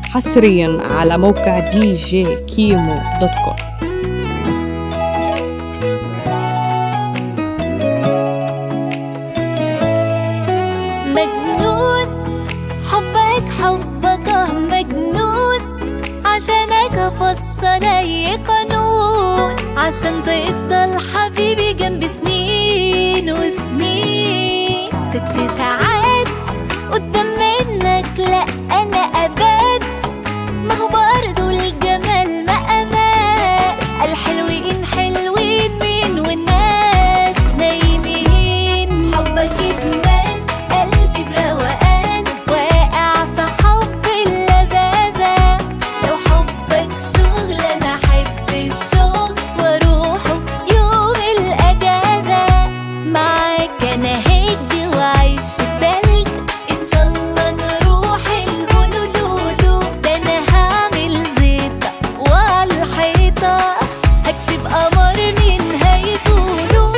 حصريا على موقع دي جي كيمو دوت كوم مجنون حبك حبك اه مجنون عشانك افصل اي قانون عشان تفضل حبيبي جنب سنين وسنين ست ساعات قدام منك لا انا ابد ما هو برضو الجمال مقامات الحلوين حلوين مين والناس نايمين حبك ادمان قلبي بروقان واقع في حب اللذاذة لو حبك شغل انا احب الشغل واروحه يوم الاجازة معاك انا هدي واعيش في التلج ان شاء الله نروح الهونولولو ده انا هعمل زيطة وعلى الحيطة هكتب قمر مين هيطولوا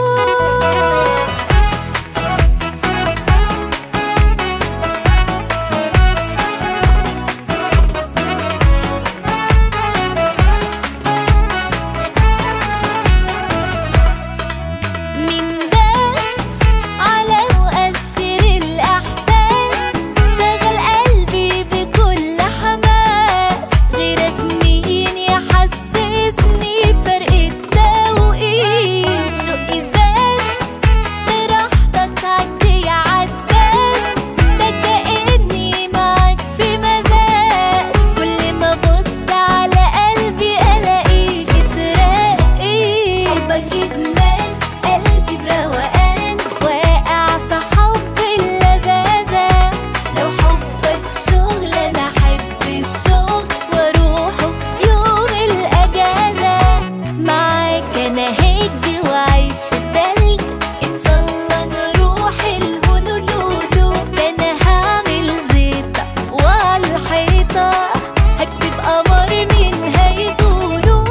من داس على مؤشر الإحساس شغل قلبي بكل حماس غيرك مين يحسسني بفرق التوقيت شوقي زاد براحتك عدي عداد ده كأني معاك في مزاد كل ما ابص على قلبي الاقيك تراقي حبك ادمان قلبي بروقان واقع في حب اللذاذة لو حبك شغل انا احب الشغل واروحه يوم الاجازة معاك انا هدي واعيش في التلج ان شاء الله نروح الهونولولو ده انا هعمل زيطة وعلى الحيطة هكتب قمر مين هيطولوا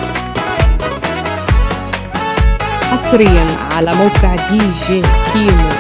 حصريا على موقع دي جي كيمو